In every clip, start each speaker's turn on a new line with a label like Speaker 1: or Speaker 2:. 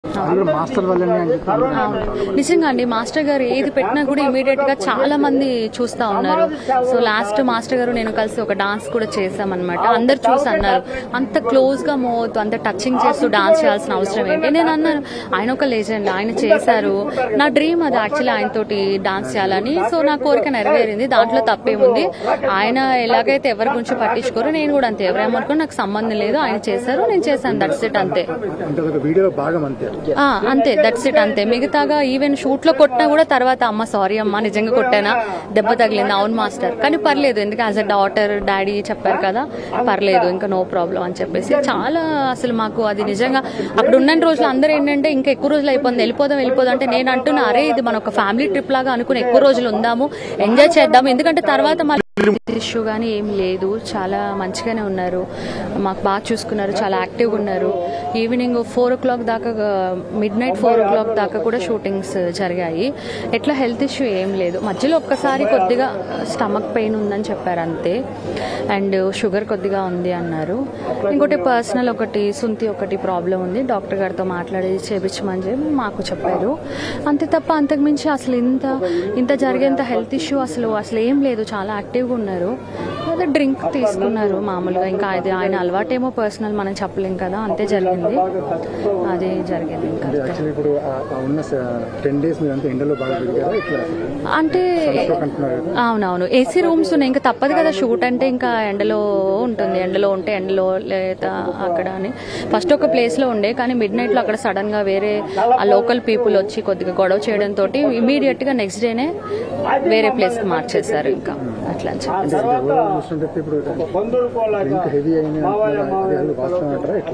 Speaker 1: అది కూడా మాస్టర్ వల్లనే అని చెప్పి
Speaker 2: అవును. నిజంగా అండి మాస్టర్ గారు ఏది పెట్టినా కూడా ఇమీడియట్ గా చాలా మంది చూస్తా ఉన్నారు సో లాస్ట్ మాస్టర్ గారు నేను కలిసి ఒక డాన్స్ కూడా చేసామన్నమాట అందరు చూసి అన్నారు అంత క్లోజ్ గా మోవద్దు అంత టచింగ్ చేస్తూ డాన్స్ చేయాల్సిన అవసరం ఏంటి నేను అన్నాను ఆయన ఒక లేజెండ్ ఆయన చేశారు నా డ్రీమ్ అది యాక్చువల్లీ ఆయనతోటి డాన్స్ చేయాలని సో నా కోరిక నెరవేరింది దాంట్లో తప్పేముంది ఆయన ఎలాగైతే ఎవరి గురించి పట్టించుకోరు నేను కూడా అంతే ఎవరేమనుకో నాకు సంబంధం లేదు ఆయన చేశారు నేను చేశాను దట్స్ ఇట్ అంతే
Speaker 1: అంటే ఒక వీడియోలో భాగం అంతే
Speaker 2: ఆ, అంతే దట్స్ ఇట్ అంతే మిగతాగా ఈవెన్ షూట్ లో కొట్టినా కూడా తర్వాత అమ్మ సారీ అమ్మ నిజంగా కొట్టానా దెబ్బ తగిలింది అవును మాస్టర్ కానీ పర్లేదు ఎందుకంటే యాజ్ అ డాటర్ డాడీ చెప్పారు కదా పర్లేదు ఇంకా నో ప్రాబ్లం అని చెప్పేసి చాలా అసలు మాకు అది నిజంగా అక్కడ ఉన్న రోజులు అందరూ ఏంటంటే ఇంకా ఎక్కువ రోజులు అయిపోయింది వెళ్ళిపోదాం వెళ్ళిపోదాం అంటే నేను అంటున్నా అరే ఇది మన ఒక ఫ్యామిలీ ట్రిప్ లాగా అనుకుని ఎక్కువ రోజులు ఉందాము ఎంజాయ్ చేద్దాము ఎందుకంటే తర్వాత మళ్ళీ ఇష్యూ కానీ ఏం లేదు చాలా మంచిగానే ఉన్నారు మాకు బాగా చూసుకున్నారు చాలా యాక్టివ్గా ఉన్నారు ఈవినింగ్ ఫోర్ ఓ క్లాక్ దాకా midnight four o'clock దాకా కూడా షూటింగ్స్ జరిగాయి ఎట్లా హెల్త్ ఇష్యూ ఏం లేదు మధ్యలో ఒక్కసారి కొద్దిగా స్టమక్ పెయిన్ ఉందని చెప్పారు అంతే అండ్ షుగర్ కొద్దిగా ఉంది అన్నారు ఇంకోటి పర్సనల్ ఒకటి సుంతి ఒకటి ప్రాబ్లం ఉంది డాక్టర్ గారితో మాట్లాడి చేపించమని చెప్పి మాకు చెప్పారు అంతే తప్ప అంతకుమించి అసలు ఇంత ఇంత జరిగేంత హెల్త్ ఇష్యూ అసలు అసలు ఏం లేదు చాలా యాక్టివ్గా ఉన్నారు అదే డ్రింక్ తీసుకున్నారు మామూలుగా ఇంకా అది ఆయన అలవాటేమో పర్సనల్ మనం చెప్పలేం కదా అంతే జరిగింది అదే జరిగింది ఇంకా అంతే.
Speaker 1: యాక్చువల్లీ ఇప్పుడు ఆ- ఆ ఉన్న టెన్ డేస్ మీరు అంతా ఎండలో బాగా తిరిగారా ఇట్లా
Speaker 2: అంటే
Speaker 1: స్ట్రోక్ అంటున్నారు కదా
Speaker 2: అవునవును ఏసీ రూమ్స్ ఉన్నాయి ఇంకా తప్పదు కదా షూట్ అంటే ఇంకా ఎండలో ఉంటుంది ఎండలో ఉంటే ఎండలో లేదా అక్కడ అని ఫస్ట్ ఒక ప్లేస్ లో ఉండే కానీ మిడ్ నైట్ లో అక్కడ సడన్ గా వేరే ఆ లోకల్ పీపుల్ వచ్చి కొద్దిగా గొడవ చేయడం తోటి ఇమీడియట్ గా నెక్స్ట్ డేనే వేరే ప్లేస్ కి మార్చేశారు ఇంకా అట్లా అని చెప్పేసి
Speaker 1: అంటే ఓవరాల్ చూస్తుంటే ఇప్పుడు డ్రింక్ హెవీ అయిన అంటున్నారు. అది అది వాస్తవం అంటారా ఇట్లా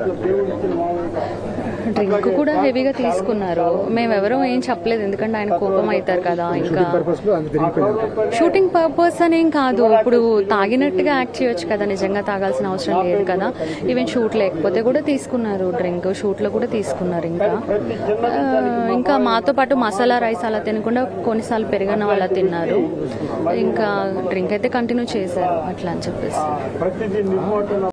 Speaker 2: డ్రింక్ కూడా హెవీగా తీసుకున్నారు మేమెవరూ ఏం చెప్పలేదు ఎందుకంటే ఆయన కోపం అవుతారు కదా ఇంకా
Speaker 1: పర్పస్ లో అంత తిరిగిపోయింది
Speaker 2: షూటింగ్ పర్పస్ అనేం కాదు ఇప్పుడు తాగినట్టుగా యాక్ట్ చేయొచ్చు కదా నిజంగా తాగాల్సిన అవసరం లేదు కదా ఈవెన్ షూట్ లేకపోతే కూడా తీసుకున్నారు డ్రింక్ షూట్ లో కూడా తీసుకున్నారు ఇంకా ఆ, ఇంకా మాతో పాటు మసాలా రైస్ అలా తినకుండా కొన్నిసార్లు పెరిగిన అలా తిన్నారు ఇంకా డ్రింక్ అయితే కంటిన్యూ చేశారు అట్లా అని చెప్పేసి